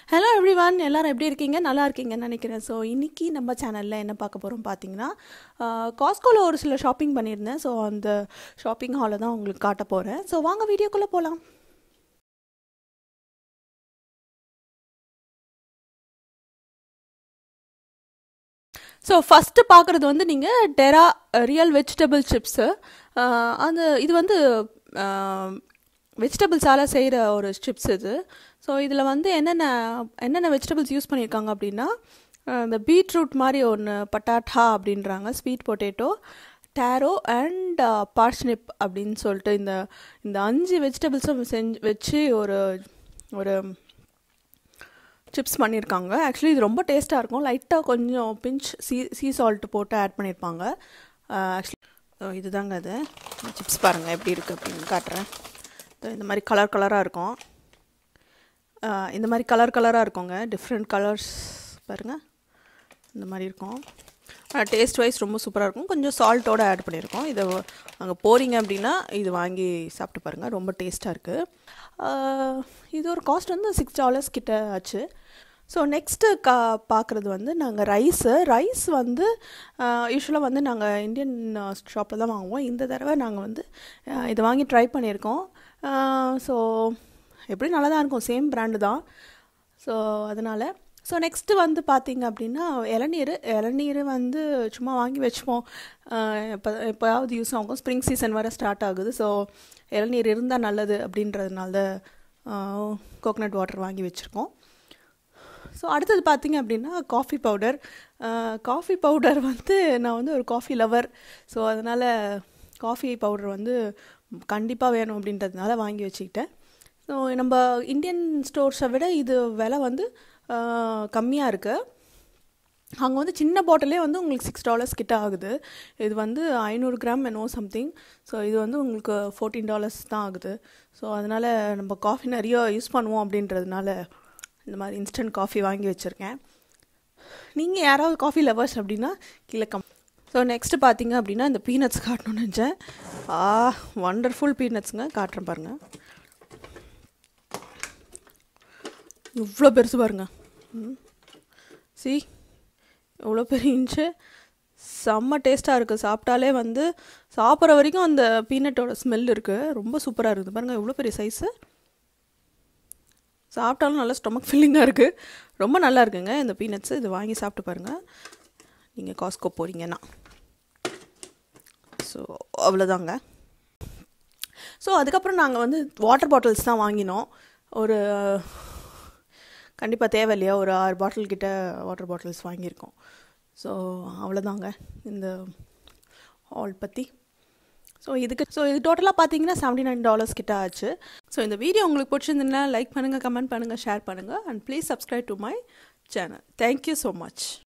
hello everyone எல்லாரும் எப்படி இருக்கீங்க நல்லா இருக்கீங்கன்னு நினைக்கிறேன் ஸோ இன்றைக்கி நம்ம சேனலில் என்ன பார்க்க போகிறோம் பார்த்தீங்கன்னா காஸ்கோவில் ஒரு சில ஷாப்பிங் பண்ணியிருந்தேன் ஸோ அந்த ஷாப்பிங் ஹாலை தான் உங்களுக்கு காட்ட போகிறேன் ஸோ வாங்க வீடியோக்குள்ளே போகலாம் ஸோ ஃபஸ்ட்டு பார்க்குறது வந்து நீங்கள் டெரா ரியல் வெஜிடபிள் சிப்ஸு அந்த இது வந்து வெஜிடபிள்ஸால் செய்கிற ஒரு சிப்ஸ் இது ஸோ இதில் வந்து என்னென்ன என்னென்ன வெஜிடபிள்ஸ் யூஸ் பண்ணியிருக்காங்க அப்படின்னா இந்த பீட்ரூட் மாதிரி ஒன்று பட்டாட்டா அப்படின்றாங்க sweet potato taro and parsnip அப்படின்னு சொல்லிட்டு இந்த இந்த அஞ்சு வெஜிடபிள்ஸும் செஞ்சு வச்சு ஒரு ஒரு சிப்ஸ் பண்ணியிருக்காங்க ஆக்சுவலி இது ரொம்ப டேஸ்ட்டாக இருக்கும் லைட்டாக கொஞ்சம் பிஞ்ச் சீ சீ சால்ட் போட்டு ஆட் பண்ணியிருப்பாங்க ஆக்சுவலி இதுதாங்க அது சிப்ஸ் பாருங்கள் எப்படி இருக்குது அப்படின்னு காட்டுறேன் இந்த மாதிரி கலர் கலராக இருக்கும் இந்த மாதிரி கலர் கலராக இருக்குங்க டிஃப்ரெண்ட் கலர்ஸ் பாருங்கள் இந்த மாதிரி இருக்கும் டேஸ்ட் வைஸ் ரொம்ப சூப்பராக இருக்கும் கொஞ்சம் சால்ட்டோடு ஆட் பண்ணியிருக்கோம் இதை அங்கே போகிறீங்க அப்படின்னா இது வாங்கி சாப்பிட்டு பாருங்கள் ரொம்ப டேஸ்ட்டாக இருக்குது இது ஒரு காஸ்ட் வந்து சிக்ஸ் டாலர்ஸ் கிட்ட ஆச்சு ஸோ நெக்ஸ்ட்டு கா பார்க்குறது வந்து நாங்கள் ரைஸு ரைஸ் வந்து யூஸ்வலாக வந்து நாங்கள் இந்தியன் ஷாப்பில் தான் வாங்குவோம் இந்த தடவை நாங்கள் வந்து இதை வாங்கி ட்ரை பண்ணியிருக்கோம் ஸோ எப்படி நல்லா தான் இருக்கும் சேம் பிராண்டு தான் ஸோ அதனால் ஸோ நெக்ஸ்ட்டு வந்து பார்த்திங்க அப்படின்னா இளநீர் இளநீர் வந்து சும்மா வாங்கி வச்சுப்போம் இப்போ எப்போயாவது யூஸ் ஆகும் ஸ்ப்ரிங் சீசன் வர ஸ்டார்ட் ஆகுது ஸோ இளநீர் இருந்தால் நல்லது அப்படின்றதுனால கோகனட் வாட்டர் வாங்கி வச்சுருக்கோம் ஸோ அடுத்தது பார்த்திங்க அப்படின்னா காஃபி பவுடர் காஃபி பவுடர் வந்து நான் வந்து ஒரு காஃபி லவர் ஸோ அதனால் காஃபி பவுடர் வந்து கண்டிப்பாக வேணும் அப்படின்றதுனால வாங்கி வச்சுக்கிட்டேன் ஸோ நம்ம இந்தியன் ஸ்டோர்ஸை விட இது விலை வந்து கம்மியாக இருக்குது அங்கே வந்து சின்ன பாட்டிலே வந்து உங்களுக்கு சிக்ஸ் டாலர்ஸ் கிட்ட ஆகுது இது வந்து ஐநூறு கிராம் என்னோ சம்திங் ஸோ இது வந்து உங்களுக்கு ஃபோர்டீன் டாலர்ஸ் தான் ஆகுது ஸோ அதனால் நம்ம காஃபி நிறைய யூஸ் பண்ணுவோம் அப்படின்றதுனால இந்த மாதிரி இன்ஸ்டன்ட் காஃபி வாங்கி வச்சுருக்கேன் நீங்கள் யாராவது காஃபி லவர்ஸ் அப்படின்னா கீழே கம் ஸோ நெக்ஸ்ட்டு பார்த்தீங்க அப்படின்னா இந்த பீனட்ஸ் காட்டணும்னு நினச்சேன் ஆ ஒண்டர்ஃபுல் பீனட்ஸுங்க காட்டுறேன் பாருங்கள் இவ்வளோ பெருசு பாருங்க சி எவ்வளோ பெரிய இன்ச்சு செம்ம டேஸ்ட்டாக இருக்குது சாப்பிட்டாலே வந்து சாப்பிட்ற வரைக்கும் அந்த பீனட்டோட ஸ்மெல் இருக்குது ரொம்ப சூப்பராக இருக்குது பாருங்கள் எவ்வளோ பெரிய சைஸு சாப்பிட்டாலும் நல்லா ஸ்டொமக் ஃபில்லிங்காக இருக்குது ரொம்ப நல்லா இருக்குங்க இந்த பீனட்ஸு இது வாங்கி சாப்பிட்டு பாருங்கள் நீங்கள் காஸ்கோ போகிறீங்கன்னா ஸோ அவ்வளோதாங்க ஸோ அதுக்கப்புறம் நாங்கள் வந்து வாட்டர் பாட்டில்ஸ் தான் வாங்கினோம் ஒரு கண்டிப்பாக தேவை இல்லையா ஒரு ஆறு பாட்டில் கிட்ட வாட்டர் பாட்டில்ஸ் வாங்கியிருக்கோம் ஸோ அவ்வளோதாங்க இந்த ஹால் பற்றி ஸோ இதுக்கு ஸோ இது டோட்டலாக பார்த்தீங்கன்னா செவன்டி நைன் டாலர்ஸ் கிட்ட ஆச்சு ஸோ இந்த வீடியோ உங்களுக்கு பிடிச்சிருந்ததுன்னா லைக் பண்ணுங்கள் கமெண்ட் பண்ணுங்கள் ஷேர் பண்ணுங்கள் and please subscribe to my channel thank you so much